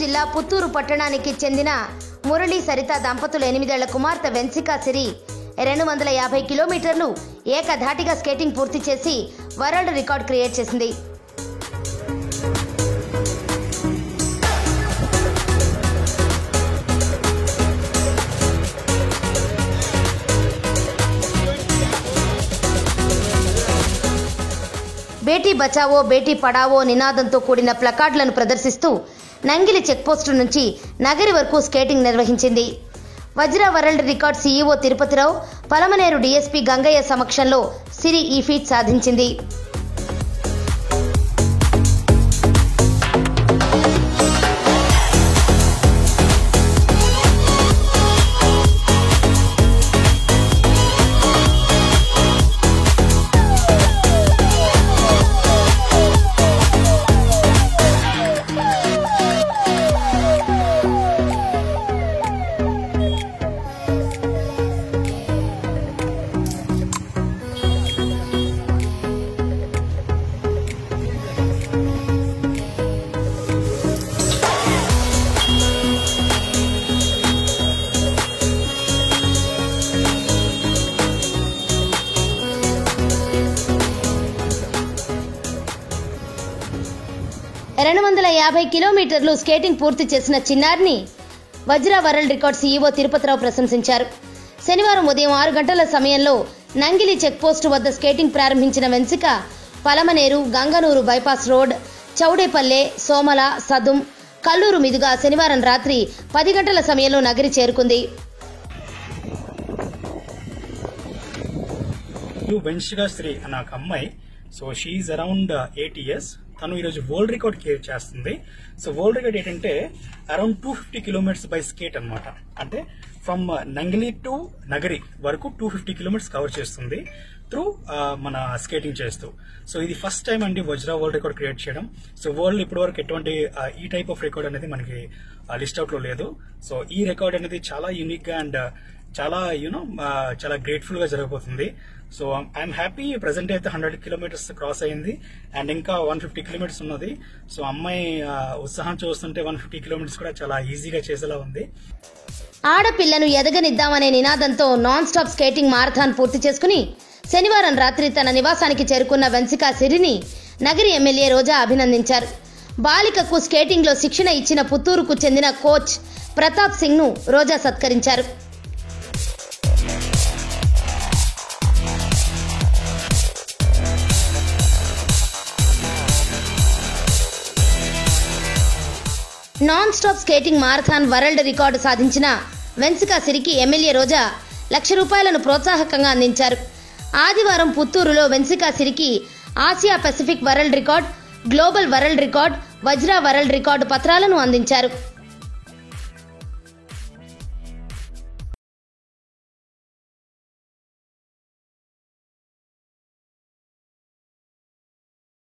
జిల్లా పుత్తూరు పట్టణానికి చెందిన మురళీ సరిత దంపతుల ఎనిమిదేళ్ల కుమార్తె వెన్సికా సిరి రెండు వందల యాభై కిలోమీటర్లు ఏకధాటిగా స్కేటింగ్ పూర్తి చేసి వరల్డ్ రికార్డ్ క్రియేట్ చేసింది బేటీ బచావో బేటీ పడావో నినాదంతో కూడిన ప్లకార్డులను ప్రదర్శిస్తూ నంగిలి చెక్పోస్టు నుంచి నగరి వరకు స్కేటింగ్ నిర్వహించింది Vajra world record CEO Tirupathi Rao Palamaner DSP Gangaiah సమక్షంలో సిరి ఈ ఫీట్ సాధించింది రెండు వందల యాభై కిలోమీటర్లు స్కేటింగ్ పూర్తి చేసిన చిన్నారిని వజ్ర వరల్డ్ రికార్డ్ సీఈఓ తిరుపతిరావు ప్రశంసించారు శనివారం ఉదయం ఆరు గంటల సమయంలో నంగిలి చెక్పోస్టు వద్ద స్కేటింగ్ ప్రారంభించిన వెన్సిక పలమనేరు గంగనూరు బైపాస్ రోడ్ చౌడేపల్లె సోమల సదుం కల్లూరు మీదుగా శనివారం రాత్రి పది గంటల సమయంలో నగరి చేరుకుంది యు వెన్షిగా శ్రీ అన్న ఒక అమ్మాయి so she around eight years తను ఈరోజు వరల్డ్ రికార్డ్ క్రియేట్ చేస్తుంది సో వరల్డ్ రికార్డ్ ఏంటంటే around two fifty kilometres by skate అనమాట అంటే ఫ్రమ్ నంగిలి టు నగరి వరకు టూ ఫిఫ్టీ కిలోమీటర్స్ కవర్ చేస్తుంది త్రూ మన స్కేటింగ్ చేస్తూ సో ఇది ఫస్ట్ టైం అండి వజ్రా వరల్డ్ రికార్డ్ క్రియేట్ చేయడం సో వరల్డ్ ఇప్పటి వరకు ఎటువంటి ఆ, ఈ టైప్ ఆఫ్ రికార్డ్ అనేది మనకి లిస్ట్ అవుట్ లో లేదు సో ఈ రికార్డ్ అనేది చాలా యూనిక్ గా అండ్ చాలా యూనో చాలా గ్రేట్ఫుల్ గా జరగబోతుంది సో ఐఎమ్ హ్యాపీ ప్రెసెంట్ అయితే హండ్రెడ్ కిలోమీటర్స్ క్రాస్ అయింది అండ్ ఇంకా వన్ ఫిఫ్టీ కిలోమీటర్స్ ఉన్నది సో అమ్మాయి ఆ, ఉత్సాహం చూస్తుంటే వన్ ఫిఫ్టీ కిలోమీటర్స్ కూడా చాలా ఈజీగా చేసేలా ఉంది ఆడపిల్లను ఎదగనిద్దామనే నినాదంతో నాన్ స్టాప్ స్కేటింగ్ మారథాన్ పూర్తి చేసుకుని శనివారం రాత్రి తన నివాసానికి చేరుకున్న వెన్సికా సిరిని నగరి ఎమ్మెల్యే రోజా అభినందించారు బాలికకు స్కేటింగ్లో శిక్షణ ఇచ్చిన పుత్తూరుకు చెందిన కోచ్ ప్రతాప్ సింగ్ను రోజా సత్కరించారు non stop skating marathon world record సాధించిన వెన్సికా సిరికి ఎమ్మెల్యే రోజా లక్ష రూపాయలను ప్రోత్సాహకంగా అందించారు ఆదివారం పుత్తూరులో వెన్సికా సిరికి Asia Pacific world record global world record Vajra world record పత్రాలను అందించారు